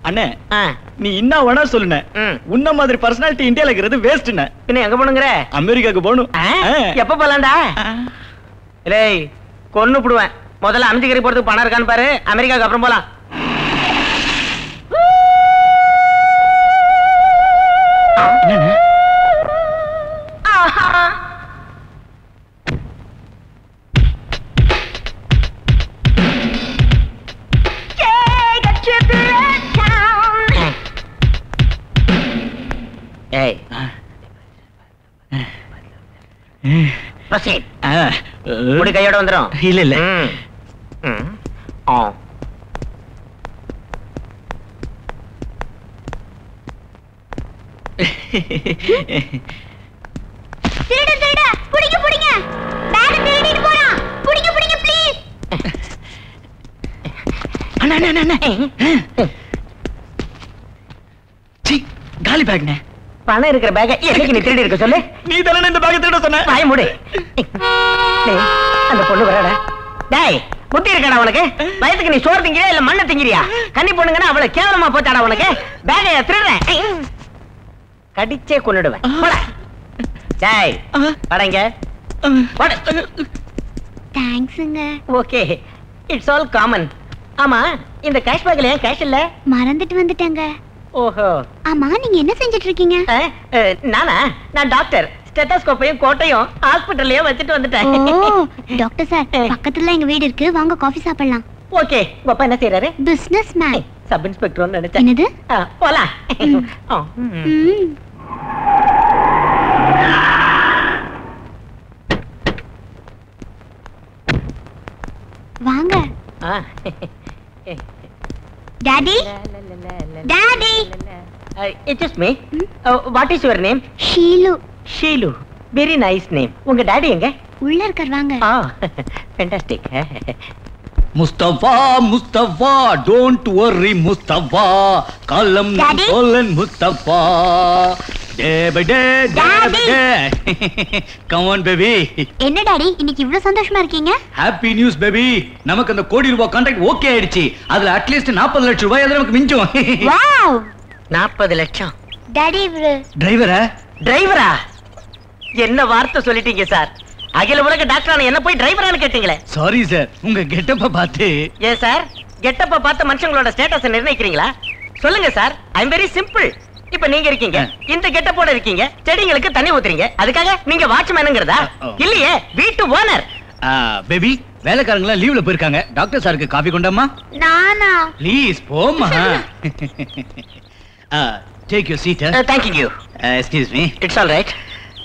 அண்ணே ஆ, நீ என்ன வேணா சொல்லுன ம். உன்ன மாதிரி பர்சனாலிட்டி இந்தியால இருக்கிறது வேஸ்ட்ண்ணே பின்ன எங்க போனுங்கிற அமெரிக்காக்கு போகணும் ஆ, ஆ. எப்ப போலாம்டா ஆ. லேய் கொன்னு போடுவேன் முதல்ல அமைதிக்கறி போறதுக்கு பணம் இருக்கான்னு பாரு அமெரிக்காக்கு அப்புறம் போலாம் என்னண்ணே ஏய் proceed. ஆ. முடி கையோட வந்துரும் இல்ல இல்ல ம். ம். ஆ. திருட திருட புடிங்க புடிங்க பேக் திருடிட்டு போறான் புடிங்க புடிங்க ப்ளீஸ் அண்ணா அண்ணா அண்ணா, அண்ணா சீ காலி பேக்ண்ணே பணம் இருக்கிற பேக என்னைக்கு நீ திருடி இருக்க சொல்லு நீ தானே இந்த பேக்கை திருட சொன்ன வாய மூடு டேய், அந்த பொண்ணு வரடா டேய் புத்தி இருக்கடா உனக்கு வயசுக்கு நீ சோறு திங்கிறியா இல்ல மண்ணை திங்கிறியா கன்னி பொண்ணுங்கன்னா அவ்வளவு கேவலமா போச்சாடா உனக்கு பேக திருடுறேன் கடிச்சே கொன்னுடுவேன் போடா. டேய் ஆ. படங்க தேங்க்ஸுங்க ஓகே இட்ஸ் ஆல் காமன் ஆமா இந்த கேஷ் பேக்ல ஏன் கேஷ் இல்ல மறந்துட்டு வந்துட்டேங்க ஓஹோ ஆமா நீங்க என்ன செஞ்சுட்டு இருக்கீங்க அஹ், அஹ், நானா நான் டாக்டர் ஸ்டெத்தோஸ்கோப்பையும் கோட்டையும் ஹாஸ்பிட்டல்லையும் வச்சுட்டு ஓ வந்துட்டேன் டாக்டர் சார் பக்கத்துல எங்க வீடு இருக்கு வாங்க காஃபி சாப்பிடலாம் ஓகே உங்க அப்பா என்ன செய்யறாரு பிசினஸ் மேன் சப் இன்ஸ்பெக்டர் நினைச்சேன் என்னது ஆ, போலாம் ம். ஆ, ம். ம். வாங்க ஆ. Daddy daddy Uh, excuse me. Uh, what is your name? Sheelu Sheelu very nice name உங்க டாடி எங்க உள்ள இருக்கார் வாங்க ஆ fantastic Mustafa Mustafa don't worry Mustafa காலம் Daddy? கோலன் Mustafa day by day day by day come on baby என்ன டாடி இன்னைக்கு இவ்ளோ சந்தோஷமா இருக்கீங்க ஹாப்பி நியூஸ் பேபி நமக்கு அந்த கோடி ரூபாய் கான்ட்ராக்ட் ஓகே ஆயிடுச்சு அதுல அட்லீஸ்ட் 40 லட்சம் ரூபாய் அதுல நமக்கு மிஞ்சும் வாவ் நாற்பது லட்சம் டாடி இவரு டிரைவரா டிரைவரா என்ன வார்த்தை சொல்லிட்டீங்க சார் அகில உலக டாக்டர் என்ன போய் டிரைவரானு கேட்டீங்களே சாரி சார் உங்க கெட்டப்ப பார்த்து ஏன் சார் கெட்டப்ப பார்த்து மனுஷங்களோட ஸ்டேட்டஸ் நிர்ணயிக்கிறீங்களா சொல்லுங்க சார் ஐம் வெரி சிம்பிள் இப்ப நீங்க இருக்கீங்க இந்த கெட்டப்போட இருக்கீங்க செடிங்களுக்கு தண்ணி ஊத்துறீங்க அதுக்காக நீங்க வாட்ச்மேனுங்கிறதா ஓ. இல்லையே வீட்டு ஓனர் பேபி வேலைக்காரங்களா லீவ்ல போயிருக்காங்க டாக்டர் சாருக்கு காபி கொண்டாமா நானா ப்ளீஸ் போமா take you seat thank you excuse me it's all right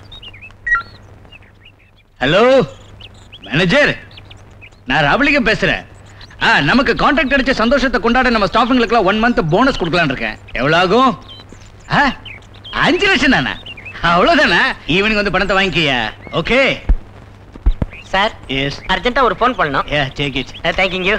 hello manager நான் ராவலிங்கம் பேசுறேன் ஆ நமக்கு கான்ட்ராக்ட் அடிச்ச சந்தோஷத்தை கொண்டாட நம்ம ஸ்டாஃபுங்களுக்குலாம் ஒன் மந்த் போனஸ் கொடுக்கலாம்னு இருக்கேன் எவ்வளவு ஆகும் ஆ, அஞ்சு லட்சம் தானே அவ்வளவுதானே ஈவினிங் வந்து பணத்தை வாங்கிக்கியா ஓகே சார் எஸ் அர்ஜென்ட்டா ஒரு ஃபோன் பண்ணணும் ஏ டேக் இட் தேங்க்யூ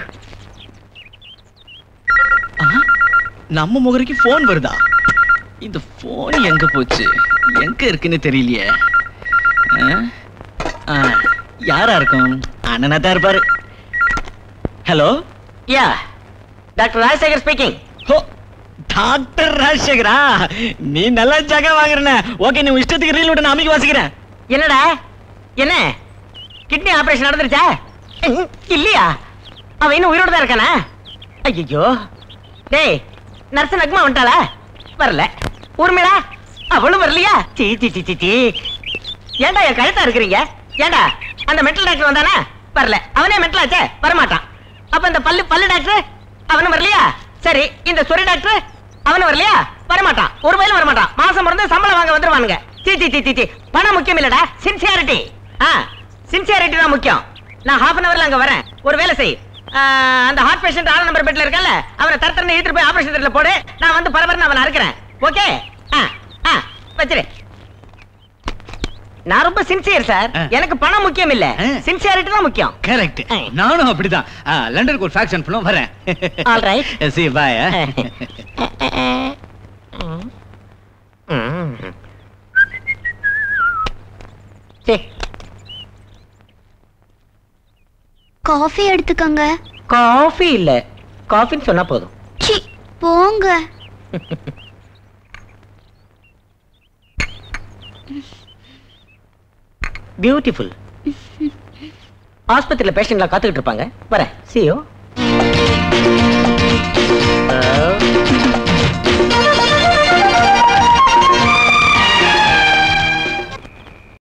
நம்ம முகரைக்கு ஃபோன் வருதா இந்த ஃபோன் எங்க போச்சு எங்க இருக்குன்னு தெரியலையே ஆ? ஆ, யாரா இருக்கும் அண்ணனா தான் இருப்பாரு hello yeah doctor Rajasekar speaking oh doctor ராஜசேகரா நீ நல்லா ஜக வாங்குறன ஓகே நீ உன் இஷ்டத்துக்கு ரீல் விட்டு நான் அமைக்க வாசிக்கிறேன் என்னடா என்ன கிட்னி ஆபரேஷன் நடந்துருச்சா ம், இல்லையா அவன் இன்னும் உயிரோட தான் இருக்கானா ஐயோ டேய் நர்ஸ் நக்மா வந்துட்டாளா வரல ஊர்மிளா அவளும் வரலையா சீ சீ சீ சீ சீ ஏன்டா என் கழுத்தா இருக்கிறீங்க ஏன்டா அந்த மென்டல் டாக்டர் வந்தானா வரல அவனே மென்டல் ஆச்சே வரமாட்டான் அப்ப இந்த பல்லு பல்லு டாக்டர் அவனும் வரலையா சரி இந்த சொரி டாக்டர் அவனும் வரலையா வரமாட்டான் ஒரு வயலும் வரமாட்டான் மாசம் பிறந்து சம்பளம் வாங்க வந்துருவானுங்க சீ சீ சீ சீ சீ பணம் முக்கியம் இல்லடா சின்சியாரிட்டி ஆ சின்சியாரிட்டி தான் முக்கியம் நான் ஹாஃப் அன் அவர்ல அங்க வரேன் ஒரு வேலை செய் ஆ, அந்த ஹார்ட் பேஷண்ட் ஆறு நம்பர் பெட்ல இருக்கல அவனை தரத்தரன்னு இழுத்துட்டு போய் ஆபரேஷன் தியேட்டர்ல போடு நான் வந்து பரபரன்னு அவனை அறுக்கிறேன் ஓகே ஆ ஆ வச்சிரு நான் ரொம்ப சின்சியர் சார் ஆ. எனக்கு பணம் முக்கியம் இல்ல ஆ. சின்சியாரிட்டி தான் முக்கியம் கரெக்ட் ஆ. நானும் அப்படிதான் ஆ, லண்டனுக்கு ஒரு ஃபேக்ஷன் பண்ணுவோம் வரேன் All right. சி பாய் சரி காஃபி எடுத்துக்கோங்க காஃபி இல்ல காஃபின்னு சொன்னா போதும் சி போங்க பியூட்டிஃபுல் ஆஸ்பத்திரியில பேஷண்ட்லாம் காத்துக்கிட்டு இருப்பாங்க வரேன் சியோ